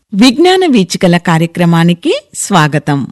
విజ్ఞాన వీచికల కార్యక్రమానికి స్వాగతం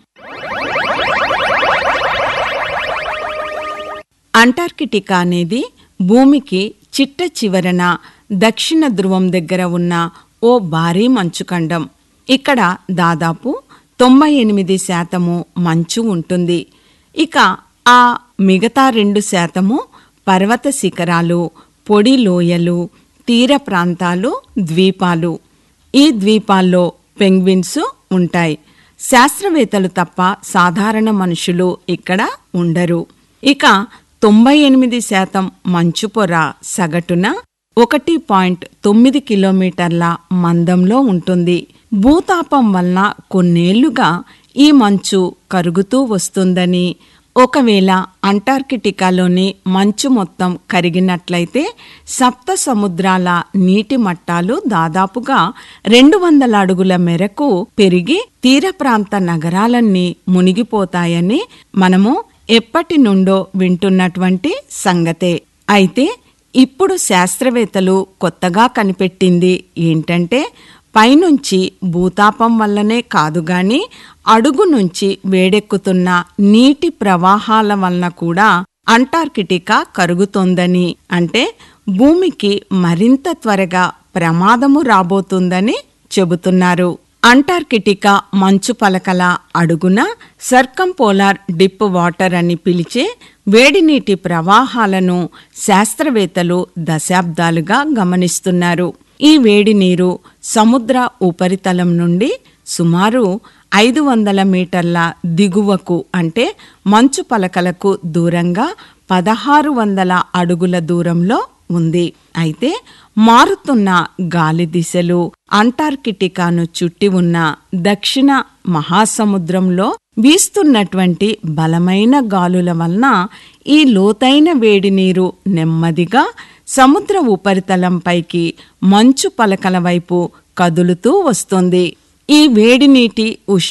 అంటార్కిటికా అనేది భూమికి చిట్ట చివరన దక్షిణ ధ్రువం దగ్గర ఉన్న ఓ భారీ మంచుఖండం ఇక్కడ దాదాపు తొంభై ఎనిమిది శాతము మంచు ఉంటుంది ఇక ఆ మిగతా రెండు శాతము పర్వత శిఖరాలు పొడి లోయలు తీర ప్రాంతాలు ద్వీపాలు ఈ ద్వీపాల్లో పెంగ్విన్స్ ఉంటాయి శాస్త్రవేత్తలు తప్ప సాధారణ మనుషులు ఇక్కడ ఉండరు ఇక తొంభై ఎనిమిది శాతం మంచు పొర సగటున ఒకటి పాయింట్ తొమ్మిది కిలోమీటర్ల మందంలో ఉంటుంది భూతాపం వలన కొన్నేళ్లుగా ఈ మంచు కరుగుతూ వస్తుందని ఒకవేళ అంటార్కిటికాలోని మంచు మొత్తం కరిగినట్లయితే సప్త సముద్రాల నీటి మట్టాలు దాదాపుగా రెండు వందల అడుగుల మేరకు పెరిగి తీర ప్రాంత నగరాలన్నీ మునిగిపోతాయని మనము ఎప్పటి నుండో వింటున్నటువంటి సంగతే అయితే ఇప్పుడు శాస్త్రవేత్తలు కొత్తగా కనిపెట్టింది ఏంటంటే పైనుంచి భూతాపం వల్లనే కాదు గాని అడుగు నుంచి వేడెక్కుతున్న నీటి ప్రవాహాల వలన కూడా అంటార్కిటికా కరుగుతోందని అంటే భూమికి మరింత త్వరగా ప్రమాదము రాబోతుందని చెబుతున్నారు అంటార్కిటికా మంచు పలకల అడుగున సర్కంపోలార్ డిప్ వాటర్ అని పిలిచే వేడి నీటి ప్రవాహాలను శాస్త్రవేత్తలు దశాబ్దాలుగా గమనిస్తున్నారు ఈ వేడి నీరు సముద్ర ఉపరితలం నుండి సుమారు ఐదు వందల మీటర్ల దిగువకు అంటే మంచు పలకలకు దూరంగా పదహారు వందల అడుగుల దూరంలో ఉంది అయితే మారుతున్న గాలి దిశలు అంటార్కిటికాను చుట్టి ఉన్న దక్షిణ మహాసముద్రంలో వీస్తున్నటువంటి బలమైన గాలుల వలన ఈ లోతైన వేడి నీరు నెమ్మదిగా సముద్ర ఉపరితలంపైకి మంచు పలకల వైపు కదులుతూ వస్తుంది ఈ వేడి నీటి ఉష్ణ